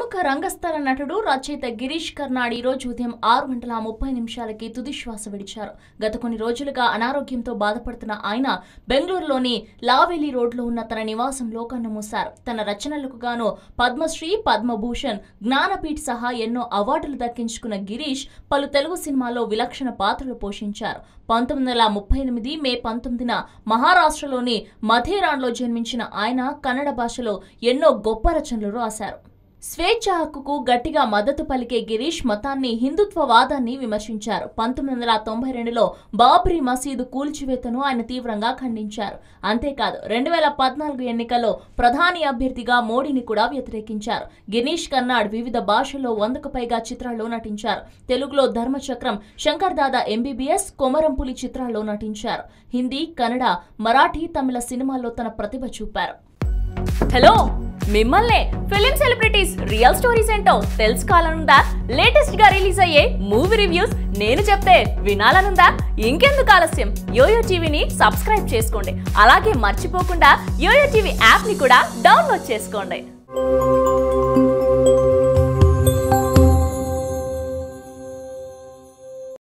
ప్రముఖ రంగస్థల నటుడు రచయిత గిరీష్ కర్నాడ్ ఈ రోజు ఉదయం ఆరు గంటల ముప్పై నిమిషాలకి తుది శ్వాస విడిచారు గత కొన్ని రోజులుగా అనారోగ్యంతో బాధపడుతున్న ఆయన బెంగళూరులోని లావెలి రోడ్లో ఉన్న తన నివాసంలో కన్నుమూశారు తన రచనలకు గాను పద్మశ్రీ పద్మభూషణ్ జ్ఞానపీఠ్ సహా ఎన్నో అవార్డులు దక్కించుకున్న గిరీష్ పలు తెలుగు సినిమాల్లో విలక్షణ పాత్రలు పోషించారు పంతొమ్మిది వందల ముప్పై ఎనిమిది మే పంతొమ్మిదిన మహారాష్ట్రలోని మధేరాన్లో జన్మించిన ఆయన కన్నడ భాషలో ఎన్నో గొప్ప రచనలు రాశారు స్వేచ్ఛ హక్కుకు గట్టిగా మద్దతు పలికే గిరీష్ మతాన్ని హిందుత్వవాదాన్ని విమర్శించారు పంతొమ్మిది వందల తొంభై రెండులో బాబ్రీ మసీదు కూల్చివేతను ఆయన తీవ్రంగా ఖండించారు అంతేకాదు రెండు వేల పద్నాలుగు ఎన్నికల్లో ప్రధాని అభ్యర్థిగా మోడీని కూడా వ్యతిరేకించారు గిరీష్ కర్నాడ్ వివిధ భాషల్లో వందకు పైగా చిత్రాల్లో నటించారు తెలుగులో ధర్మచక్రం శంకర్ దాదా ఎంబీబీఎస్ కొమరంపులి చిత్రాల్లో నటించారు హిందీ కన్నడ మరాఠీ తమిళ సినిమాల్లో తన ప్రతిభ చూపారు హలో మిమ్మల్నే ఫిలిం సెలబ్రిటీస్ రియల్ స్టోరీస్ ఏంటో తెలుసుకోవాలనుందా లేటెస్ట్ గా రిలీజ్ అయ్యే మూవీ రివ్యూస్ నేను చెప్తే వినాలనుందా ఇంకెందుకు ఆలస్యం యోయో టీవీని సబ్స్క్రైబ్ చేసుకోండి అలాగే మర్చిపోకుండా యోయో టీవీ యాప్ ని కూడా డౌన్లోడ్ చేసుకోండి